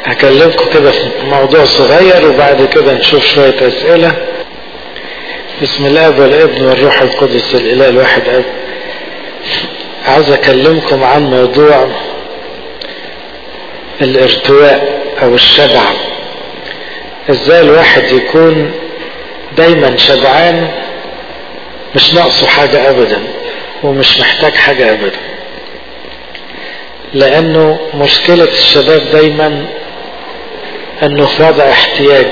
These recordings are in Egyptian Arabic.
هكلمكم كده في موضوع صغير وبعد كده نشوف شوية أسئلة بسم الله والابن والروح القدس الإله الواحد أب عاوز أكلمكم عن موضوع الارتواء أو الشبع إزاي الواحد يكون دايما شبعان مش ناقصه حاجة أبدا ومش محتاج حاجة أبدا لأنه مشكلة الشباب دايما أنه في وضع احتياج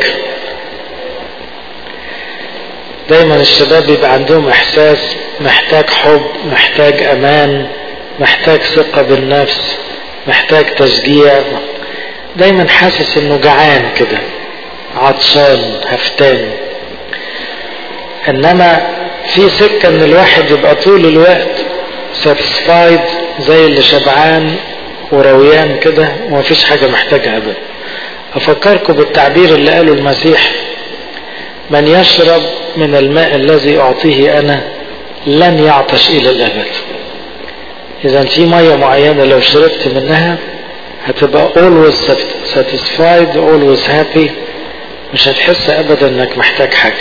دايما الشباب بيبقى عندهم إحساس محتاج حب محتاج أمان محتاج ثقة بالنفس محتاج تشجيع دايما حاسس انه جعان كده عطشان هفتان انما في سكة ان الواحد يبقى طول الوقت ساتسفايد زي اللي شبعان ورويان كده ومفيش حاجة محتاجها ابدا افكركم بالتعبير اللي قاله المسيح من يشرب من الماء الذي اعطيه انا لن يعطش الى الابد اذا في مية معينة لو شربت منها هتبقى always satisfied always happy مش هتحس ابدا انك محتاج حاجة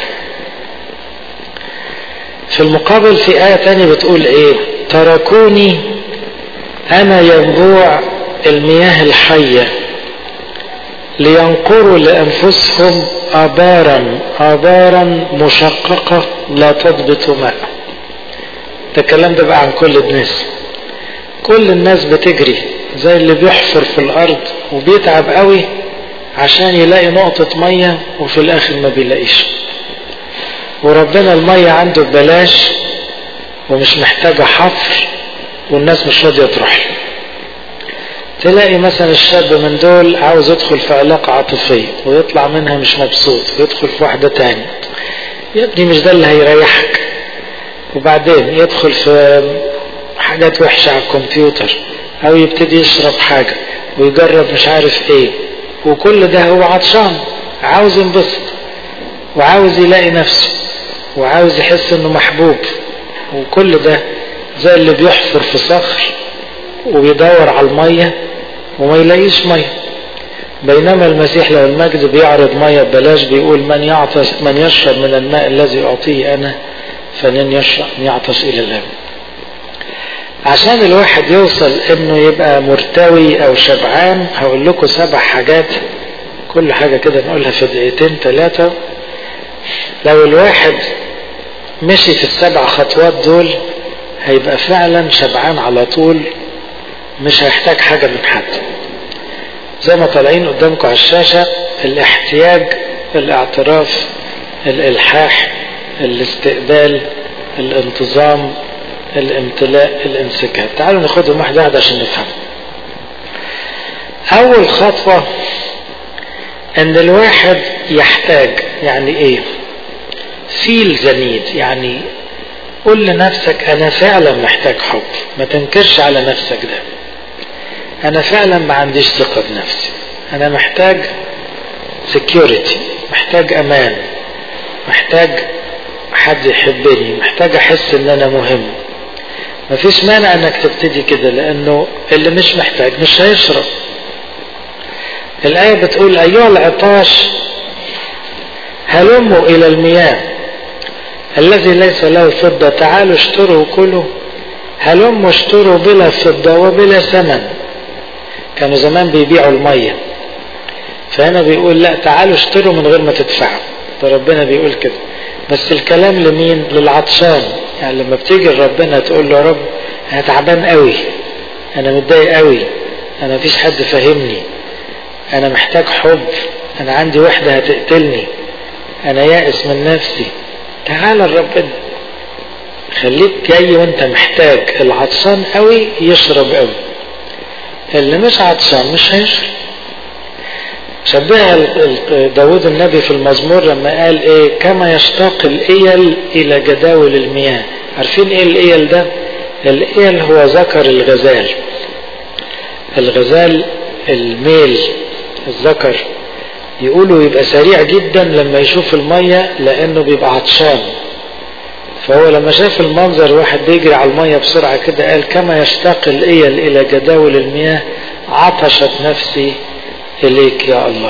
في المقابل في آية تانية بتقول ايه تركوني انا ينبوع المياه الحية لينقروا لانفسهم ابارا ابارا مشققة لا تضبط ماء ده الكلام ده بقى عن كل الناس كل الناس بتجري زي اللي بيحفر في الارض وبيتعب قوي عشان يلاقي نقطة مية وفي الاخر ما بيلاقيش وربنا المية عنده ببلاش ومش محتاجة حفر والناس مش راضية تروح له تلاقي مثلا الشاب من دول عاوز يدخل في علاقة عاطفية ويطلع منها مش مبسوط ويدخل في واحدة تانية يا ابني مش ده اللي هيريحك وبعدين يدخل في حاجات وحشة على الكمبيوتر او يبتدي يشرب حاجة ويجرب مش عارف ايه وكل ده هو عطشان عاوز ينبسط وعاوز يلاقي نفسه وعاوز يحس انه محبوب وكل ده زي اللي بيحفر في صخر وبيدور على المية وما يلاقيش مية بينما المسيح لو المجد بيعرض مية ببلاش بيقول من يعطش من يشرب من الماء الذي أعطيه أنا فلن يشرب يعطش إلى الأبد عشان الواحد يوصل انه يبقى مرتوي او شبعان هقول لكم سبع حاجات كل حاجة كده نقولها في دقيقتين ثلاثة لو الواحد مشي في السبع خطوات دول هيبقى فعلا شبعان على طول مش هيحتاج حاجة من حد زي ما طالعين قدامكم على الشاشة الاحتياج الاعتراف الالحاح الاستقبال الانتظام الامتلاء الانسكاب تعالوا ناخدهم واحدة واحدة عشان نفهم اول خطوة ان الواحد يحتاج يعني ايه فيل زنيد يعني قول لنفسك انا فعلا محتاج حب ما تنكرش على نفسك ده انا فعلا ما عنديش ثقة بنفسي انا محتاج security محتاج امان محتاج حد يحبني محتاج احس ان انا مهم مفيش مانع انك تبتدي كده لانه اللي مش محتاج مش هيشرب الآية بتقول أيها العطاش هلموا إلى المياه الذي ليس له فضة تعالوا اشتروا كلوا هلموا اشتروا بلا فضة وبلا ثمن كانوا زمان بيبيعوا المية فهنا بيقول لا تعالوا اشتروا من غير ما تدفعوا فربنا بيقول كده بس الكلام لمين للعطشان يعني لما بتيجي لربنا تقول له يا رب انا تعبان قوي انا متضايق قوي انا مفيش حد فاهمني انا محتاج حب انا عندي وحدة هتقتلني انا يائس من نفسي تعال لربنا خليك جاي وانت محتاج العطشان قوي يشرب قوي اللي مش عطشان مش هيشرب شبهها داود النبي في المزمور لما قال ايه كما يشتاق الايل الى جداول المياه عارفين ايه الايل ده الايل هو ذكر الغزال الغزال الميل الذكر يقولوا يبقى سريع جدا لما يشوف المية لانه بيبقى عطشان فهو لما شاف المنظر واحد بيجري على المية بسرعة كده قال كما يشتاق الايل الى جداول المياه عطشت نفسي إليك يا الله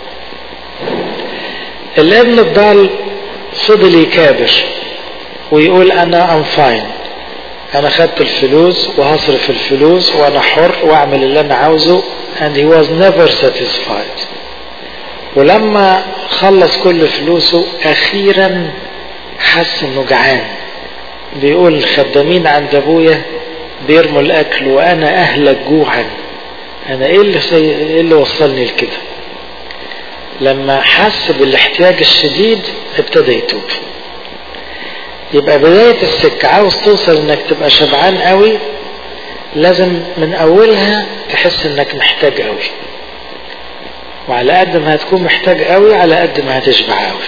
الابن الضال فضل يكابر ويقول أنا أم فاين أنا خدت الفلوس وهصرف الفلوس وأنا حر وأعمل اللي أنا عاوزه and he was never satisfied ولما خلص كل فلوسه أخيرا حس إنه جعان بيقول الخدامين عند أبويا بيرموا الأكل وأنا أهلك جوعا أنا إيه اللي, سي... إيه اللي وصلني لكده لما حس بالاحتياج الشديد ابتدى يتوب يبقى بداية السكة عاوز توصل انك تبقى شبعان قوي لازم من اولها تحس انك محتاج قوي وعلى قد ما هتكون محتاج قوي على قد ما هتشبع قوي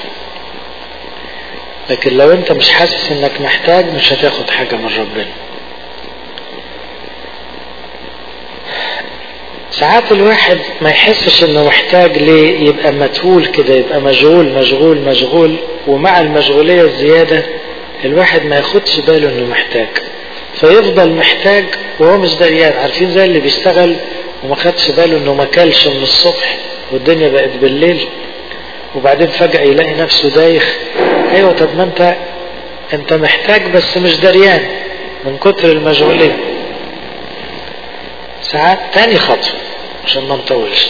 لكن لو انت مش حاسس انك محتاج مش هتاخد حاجة من ربنا ساعات الواحد ما يحسش انه محتاج ليه يبقى متهول كده يبقى مشغول مشغول مشغول ومع المشغولية الزيادة الواحد ما ياخدش باله انه محتاج فيفضل محتاج وهو مش دريان عارفين زي اللي بيشتغل وما خدش باله انه ما كلش من الصبح والدنيا بقت بالليل وبعدين فجأة يلاقي نفسه دايخ ايوه طب ما انت انت محتاج بس مش دريان من كتر المشغولية ساعات تاني خطوة عشان ما نطولش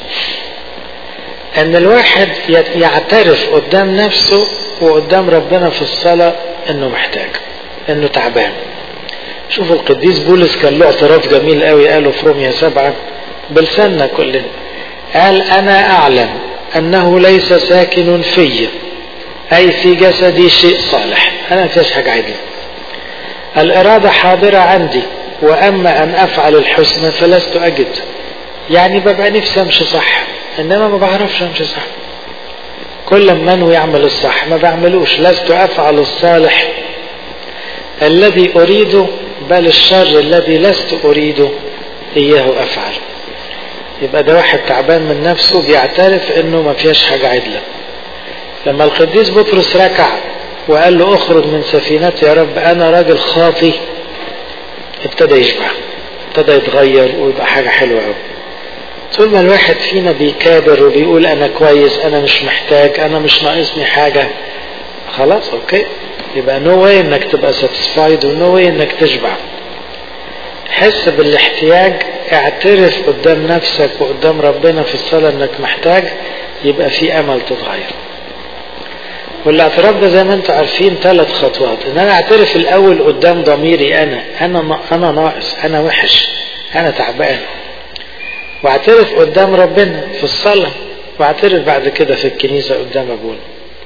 ان الواحد يعترف قدام نفسه وقدام ربنا في الصلاة انه محتاج انه تعبان شوفوا القديس بولس كان له اعتراف جميل قوي قاله في روميا سبعة بلساننا كلنا قال انا اعلم انه ليس ساكن في اي في جسدي شيء صالح انا ما فيهاش حاجة عدلة الارادة حاضرة عندي واما ان افعل الحسنى فلست اجد يعني ببقى نفسي امشي صح انما ما بعرفش امشي صح كل ما انوي يعمل الصح ما بعملوش لست افعل الصالح الذي اريده بل الشر الذي لست اريده اياه افعل يبقى ده واحد تعبان من نفسه بيعترف انه ما فيهاش حاجة عدلة لما القديس بطرس ركع وقال له اخرج من سفينتي يا رب انا راجل خاطي ابتدى يشبع ابتدى يتغير ويبقى حاجة حلوة قوي طول ما الواحد فينا بيكابر وبيقول انا كويس انا مش محتاج انا مش ناقصني حاجة خلاص اوكي يبقى نو واي انك تبقى ساتسفايد ونو واي انك تشبع حس بالاحتياج اعترف قدام نفسك وقدام ربنا في الصلاة انك محتاج يبقى في امل تتغير والاعتراف ده زي ما انتم عارفين ثلاث خطوات ان انا اعترف الاول قدام ضميري انا انا انا ناقص انا وحش انا تعبان واعترف قدام ربنا في الصلاة واعترف بعد كده في الكنيسة قدام ابونا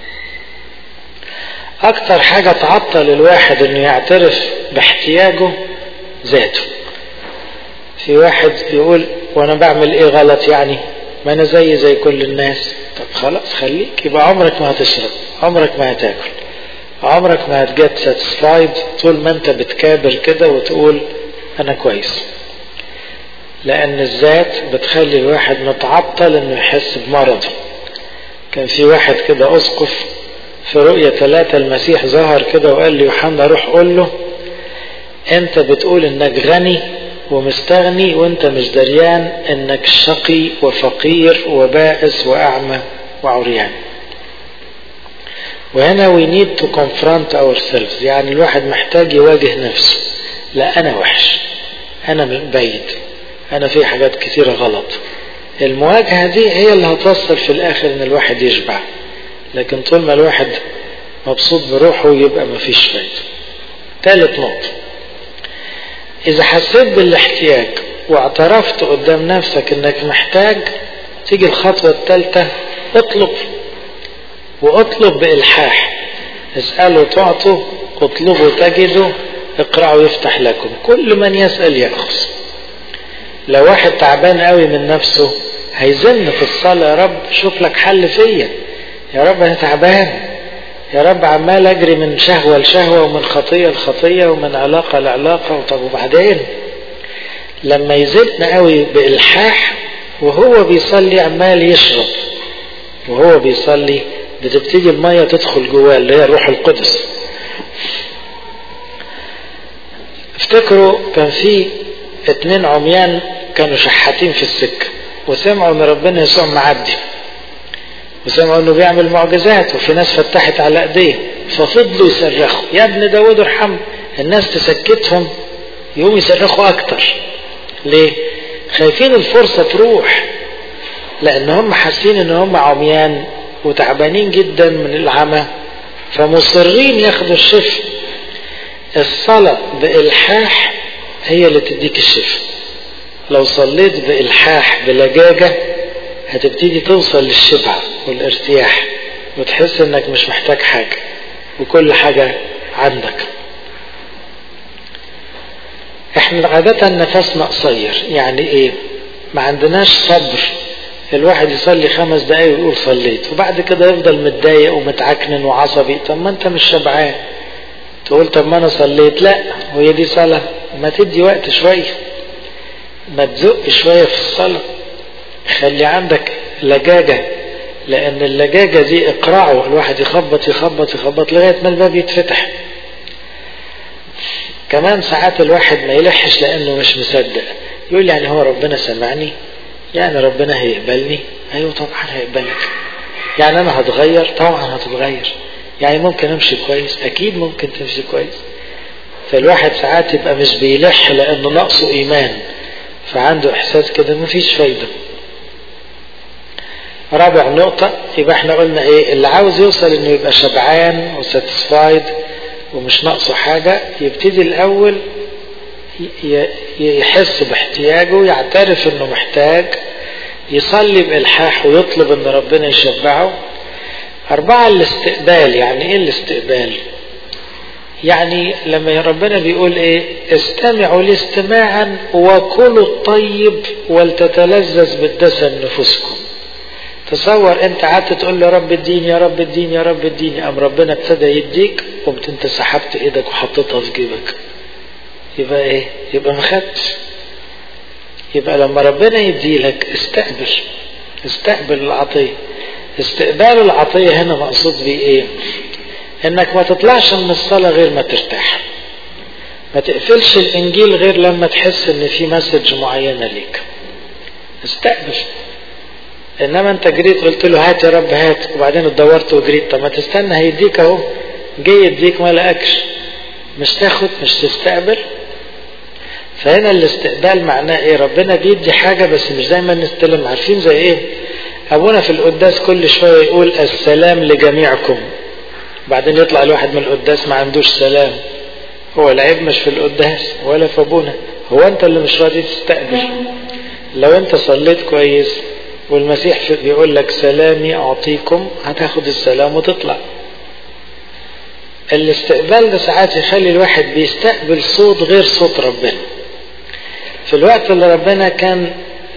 اكتر حاجة تعطل الواحد انه يعترف باحتياجه ذاته في واحد يقول وانا بعمل ايه غلط يعني ما انا زي زي كل الناس طب خلاص خليك يبقى عمرك ما هتشرب عمرك ما هتاكل عمرك ما هتجت ساتسفايد طول ما انت بتكابر كده وتقول انا كويس لان الذات بتخلي الواحد متعطل انه يحس بمرض كان في واحد كده اسقف في رؤية ثلاثة المسيح ظهر كده وقال لي يوحنا روح قول له انت بتقول انك غني ومستغني وانت مش دريان انك شقي وفقير وبائس واعمى وعريان وهنا we need to confront ourselves يعني الواحد محتاج يواجه نفسه لا انا وحش انا بعيد انا في حاجات كثيرة غلط المواجهة دي هي اللي هتوصل في الاخر ان الواحد يشبع لكن طول ما الواحد مبسوط بروحه يبقى مفيش فايدة ثالث نقطة إذا حسيت بالاحتياج واعترفت قدام نفسك إنك محتاج تيجي الخطوة الثالثة اطلب واطلب بإلحاح اسألوا تعطوا اطلبوا تجدوا اقرأوا يفتح لكم كل من يسأل يأخذ لو واحد تعبان قوي من نفسه هيزن في الصلاة يا رب شوف لك حل فيا يا رب انا تعبان يا رب عمال اجري من شهوة لشهوة ومن خطية لخطية ومن علاقة لعلاقة طب وبعدين لما يزن قوي بإلحاح وهو بيصلي عمال يشرب وهو بيصلي بتبتدي المية تدخل جواه اللي هي الروح القدس افتكروا كان في اتنين عميان كانوا شحاتين في السكة وسمعوا ان ربنا يسوع معدي وسمعوا انه بيعمل معجزات وفي ناس فتحت على ايديه ففضلوا يصرخوا يا ابن داود ارحم الناس تسكتهم يقوم يصرخوا اكتر ليه خايفين الفرصة تروح لان هم حاسين ان هم عميان وتعبانين جدا من العمى فمصرين ياخدوا الشفاء الصلاة بإلحاح هي اللي تديك الشفاء لو صليت بإلحاح بلجاجة هتبتدي توصل للشبع والارتياح وتحس انك مش محتاج حاجة وكل حاجة عندك احنا عادة نفسنا قصير يعني ايه ما عندناش صبر الواحد يصلي خمس دقايق ويقول صليت وبعد كده يفضل متضايق ومتعكنن وعصبي طب ما انت مش شبعان تقول طب ما انا صليت لا وهي دي صلاة ما تدي وقت شوية ما تزق شوية في الصلاة خلي عندك لجاجة لأن اللجاجة دي اقرعه الواحد يخبط يخبط يخبط لغاية ما الباب يتفتح كمان ساعات الواحد ما يلحش لأنه مش مصدق يقول يعني هو ربنا سمعني يعني ربنا هيقبلني أيوه طبعا هيقبلك يعني أنا هتغير طبعا هتتغير يعني ممكن أمشي كويس أكيد ممكن تمشي كويس فالواحد ساعات يبقى مش بيلح لأنه نقصه إيمان فعنده إحساس كده مفيش فايدة رابع نقطة يبقى احنا قلنا ايه اللي عاوز يوصل انه يبقى شبعان وساتسفايد ومش ناقصه حاجة يبتدي الأول يحس باحتياجه يعترف انه محتاج يصلي بإلحاح ويطلب ان ربنا يشبعه أربعة الاستقبال يعني ايه الاستقبال يعني لما ربنا بيقول ايه استمعوا لي استماعا وكلوا الطيب ولتتلذذ بالدسم نفوسكم تصور انت قعدت تقول له رب اديني يا رب اديني يا رب اديني قام ربنا ابتدى يديك قمت انت سحبت ايدك وحطيتها في جيبك يبقى ايه يبقى ما خدتش يبقى لما ربنا يديلك استقبل استقبل العطيه استقبال العطيه هنا مقصود بيه ايه انك ما تطلعش من الصلاه غير ما ترتاح ما تقفلش الانجيل غير لما تحس ان في مسج معينه ليك استقبل انما انت جريت قلت له هات يا رب هات وبعدين اتدورت وجريت طب ما تستنى هيديك اهو جاي يديك ما لقاكش مش تاخد مش تستقبل فهنا الاستقبال معناه ايه ربنا بيدي حاجه بس مش دايما نستلم عارفين زي ايه ابونا في القداس كل شويه يقول السلام لجميعكم بعدين يطلع الواحد من القداس ما عندوش سلام هو العيب مش في القداس ولا في ابونا هو انت اللي مش راضي تستقبل لو انت صليت كويس والمسيح بيقول لك سلامي أعطيكم هتاخد السلام وتطلع الاستقبال ده ساعات يخلي الواحد بيستقبل صوت غير صوت ربنا في الوقت اللي ربنا كان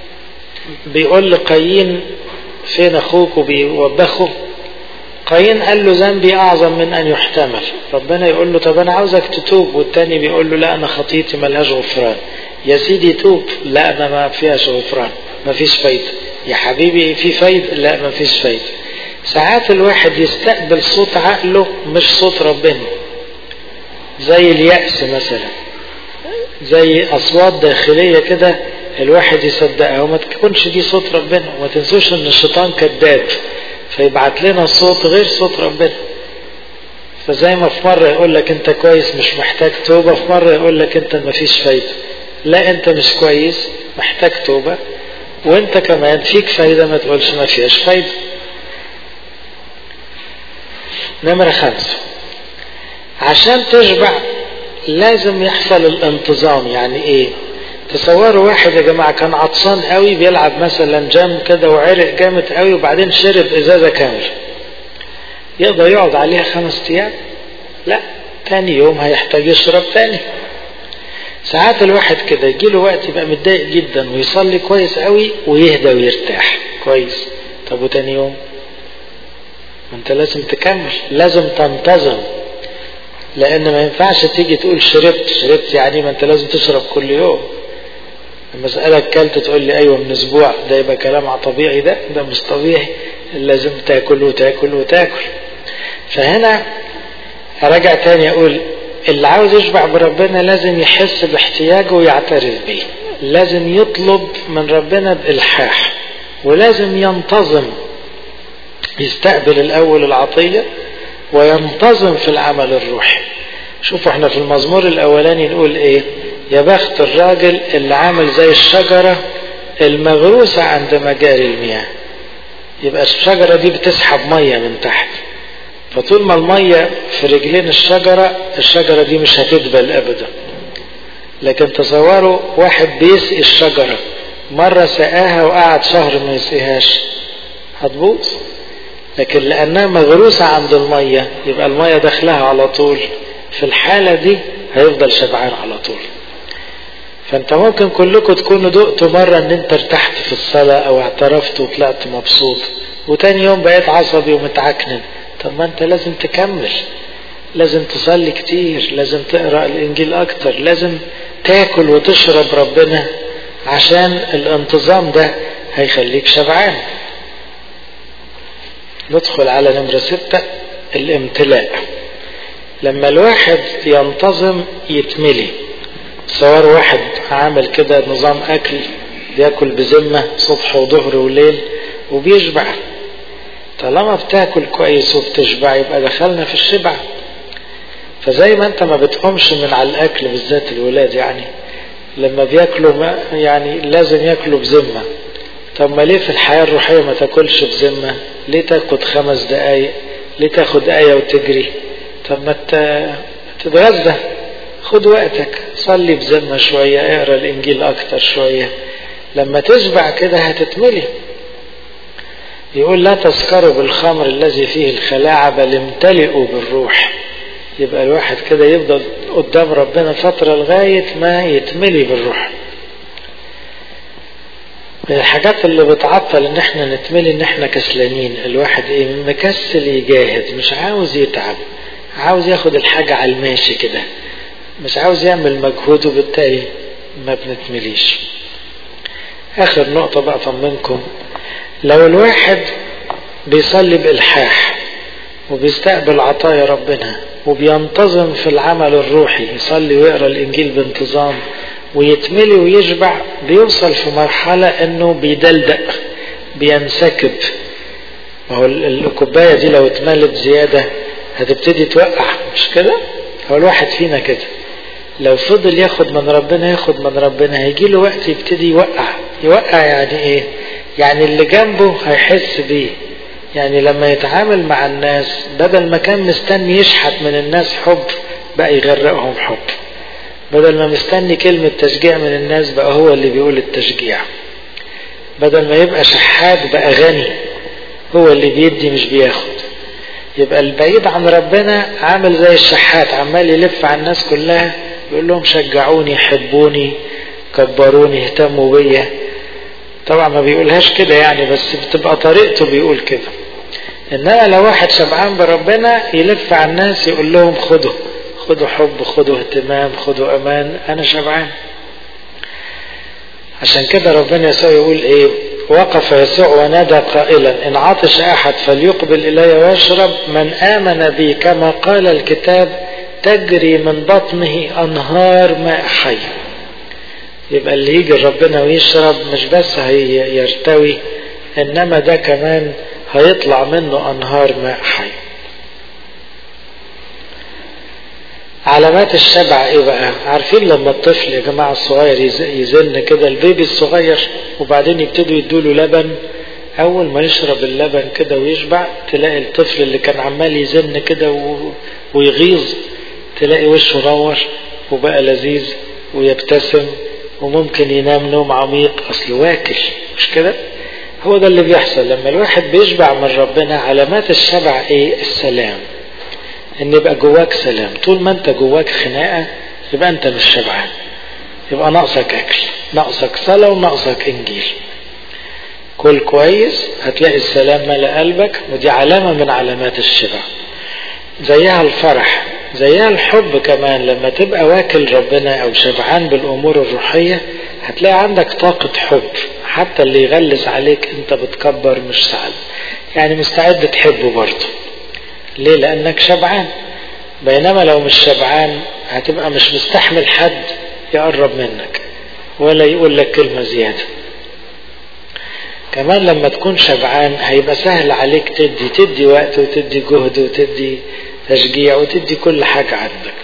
بيقول لقايين فين اخوك وبيوبخه قايين قال له ذنبي اعظم من ان يحتمل ربنا يقول له طب انا عاوزك تتوب والتاني بيقول له لا انا خطيتي ملهاش غفران يا سيدي توب لا انا ما فيهاش غفران ما فيش فايده يا حبيبي في فايدة لا ما فيش فايدة ساعات الواحد يستقبل صوت عقله مش صوت ربنا زي اليأس مثلا زي أصوات داخلية كده الواحد يصدقها وما تكونش دي صوت ربنا وما تنسوش ان الشيطان كذاب فيبعت لنا صوت غير صوت ربنا فزي ما في مرة يقول لك انت كويس مش محتاج توبة في مرة يقول لك انت ما فيش فايدة لا انت مش كويس محتاج توبة وانت كمان فيك فايدة ما تقولش ما فيهاش فايدة نمرة خمسة عشان تشبع لازم يحصل الانتظام يعني ايه تصوروا واحد يا جماعة كان عطشان قوي بيلعب مثلا جام كده وعرق جامد قوي وبعدين شرب ازازة كاملة يقدر يقعد عليها خمس ايام لا تاني يوم هيحتاج يشرب تاني ساعات الواحد كده يجيله وقت يبقى متضايق جدا ويصلي كويس قوي ويهدى ويرتاح كويس طب وتاني يوم ما انت لازم تكمل لازم تنتظم لان ما ينفعش تيجي تقول شربت شربت يعني ما انت لازم تشرب كل يوم لما اسالك كلت تقول لي ايوه من اسبوع ده يبقى كلام طبيعي ده ده مش طبيعي لازم تاكل وتاكل وتاكل فهنا ارجع تاني اقول اللي عاوز يشبع بربنا لازم يحس باحتياجه ويعترف بيه لازم يطلب من ربنا بإلحاح ولازم ينتظم يستقبل الأول العطية وينتظم في العمل الروحي شوفوا احنا في المزمور الأولاني نقول ايه يا بخت الراجل اللي عامل زي الشجرة المغروسة عند مجاري المياه يبقى الشجرة دي بتسحب مية من تحت فطول ما المية في رجلين الشجرة الشجرة دي مش هتدبل أبدا لكن تصوروا واحد بيسقي الشجرة مرة سقاها وقعد شهر ما يسقيهاش هتبوظ لكن لأنها مغروسة عند المية يبقى المية داخلها على طول في الحالة دي هيفضل شبعان على طول فانت ممكن كلكم تكونوا دقتوا مرة ان انت ارتحت في الصلاة او اعترفت وطلعت مبسوط وتاني يوم بقيت عصبي ومتعكنن طب ما انت لازم تكمل لازم تصلي كتير لازم تقرأ الانجيل اكتر لازم تاكل وتشرب ربنا عشان الانتظام ده هيخليك شبعان ندخل على نمرة ستة الامتلاء لما الواحد ينتظم يتملي صور واحد عامل كده نظام اكل بياكل بذمة صبح وظهر وليل وبيشبع طالما بتاكل كويس وبتشبع يبقى دخلنا في الشبع فزي ما انت ما بتقومش من على الاكل بالذات الولاد يعني لما بياكلوا ما يعني لازم ياكلوا بذمة طب ما ليه في الحياة الروحية ما تاكلش بذمة ليه تاخد خمس دقايق ليه تاخد آية وتجري طب ما تتغذى خد وقتك صلي بذمة شوية اقرا الانجيل اكتر شوية لما تشبع كده هتتملي يقول لا تسكروا بالخمر الذي فيه الخلاعة بل امتلئوا بالروح يبقى الواحد كده يفضل قدام ربنا فترة لغاية ما يتملي بالروح من الحاجات اللي بتعطل ان احنا نتملي ان احنا كسلانين الواحد ايه مكسل يجاهد مش عاوز يتعب عاوز ياخد الحاجة على الماشي كده مش عاوز يعمل مجهود وبالتالي ما بنتمليش اخر نقطة بقى طمنكم لو الواحد بيصلي بإلحاح وبيستقبل عطايا ربنا وبينتظم في العمل الروحي يصلي ويقرا الانجيل بانتظام ويتملي ويشبع بيوصل في مرحلة انه بيدلدق بينسكب وهو الكوباية دي لو اتملت زيادة هتبتدي توقع مش كده هو الواحد فينا كده لو فضل ياخد من ربنا ياخد من ربنا هيجي له وقت يبتدي يوقع يوقع يعني ايه يعني اللي جنبه هيحس بيه يعني لما يتعامل مع الناس بدل ما كان مستني يشحت من الناس حب بقى يغرقهم حب بدل ما مستني كلمة تشجيع من الناس بقى هو اللي بيقول التشجيع بدل ما يبقى شحات بقى غني هو اللي بيدي مش بياخد يبقى البعيد عن ربنا عامل زي الشحات عمال يلف على الناس كلها يقول لهم شجعوني حبوني كبروني اهتموا بيا طبعا ما بيقولهاش كده يعني بس بتبقى طريقته بيقول كده انما لو واحد شبعان بربنا يلف على الناس يقول لهم خدوا خدوا حب خدوا اهتمام خدوا امان انا شبعان عشان كده ربنا يسوع يقول ايه وقف يسوع ونادى قائلا ان عطش احد فليقبل الي ويشرب من امن بي كما قال الكتاب تجري من بطنه انهار ماء حي يبقى اللي يجي ربنا ويشرب مش بس هيرتوي انما ده كمان هيطلع منه انهار ماء حي علامات الشبع ايه بقى عارفين لما الطفل يا جماعة الصغير يزن كده البيبي الصغير وبعدين يبتدوا يدوله لبن اول ما يشرب اللبن كده ويشبع تلاقي الطفل اللي كان عمال يزن كده ويغيظ تلاقي وشه نور وبقى لذيذ ويبتسم وممكن ينام نوم عميق اصل واكل مش كده هو ده اللي بيحصل لما الواحد بيشبع من ربنا علامات الشبع ايه السلام ان يبقى جواك سلام طول ما انت جواك خناقه يبقى انت مش شبعان يبقى ناقصك اكل ناقصك صلاه وناقصك انجيل كل كويس هتلاقي السلام ملا قلبك ودي علامه من علامات الشبع زيها الفرح زيها الحب كمان لما تبقى واكل ربنا او شبعان بالامور الروحيه هتلاقي عندك طاقه حب حتى اللي يغلس عليك انت بتكبر مش سعد يعني مستعد تحبه برضه ليه لانك شبعان بينما لو مش شبعان هتبقى مش مستحمل حد يقرب منك ولا يقول لك كلمة زيادة كمان لما تكون شبعان هيبقى سهل عليك تدي تدي وقت وتدي جهد وتدي تشجيع وتدي كل حاجة عندك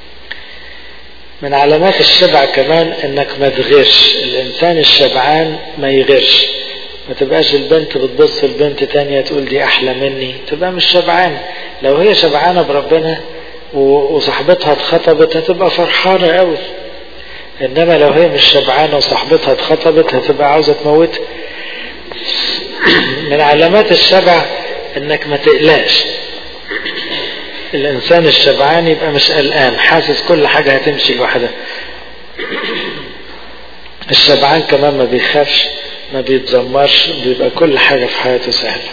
من علامات الشبع كمان انك ما تغيرش الانسان الشبعان ما يغيرش ما تبقاش البنت بتبص لبنت تانية تقول دي احلى مني تبقى مش شبعان لو هي شبعانة بربنا وصاحبتها اتخطبت هتبقى فرحانة قوي انما لو هي مش شبعانة وصاحبتها اتخطبت هتبقى عاوزة تموتها من علامات الشبع انك ما تقلقش الانسان الشبعان يبقى مش قلقان حاسس كل حاجة هتمشي لوحدها الشبعان كمان ما بيخافش ما بيتذمرش بيبقى كل حاجة في حياته سهلة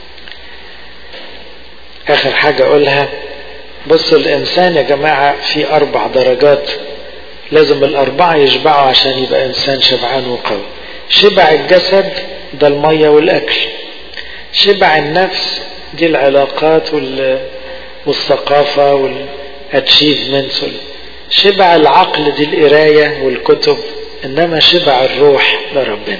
اخر حاجة اقولها بصوا الانسان يا جماعة في اربع درجات لازم الاربعة يشبعوا عشان يبقى انسان شبعان وقوي شبع الجسد ده المية والاكل شبع النفس دي العلاقات وال والثقافة والاتشيفمنتس شبع العقل دي القراية والكتب انما شبع الروح ده ربنا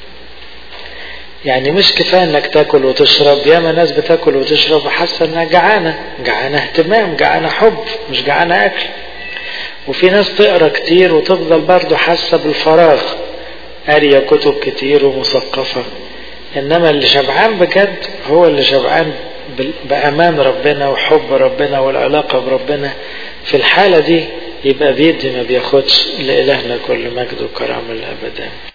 يعني مش كفاية انك تاكل وتشرب ياما ناس بتاكل وتشرب وحاسة انها جعانة جعانة اهتمام جعانة حب مش جعانة اكل وفي ناس تقرا كتير وتفضل برضه حاسة بالفراغ قارية كتب كتير ومثقفة انما اللي شبعان بجد هو اللي شبعان بأمان ربنا وحب ربنا والعلاقة بربنا في الحالة دي يبقى بيدي ما بياخدش لإلهنا كل مجد وكرامة الأبدا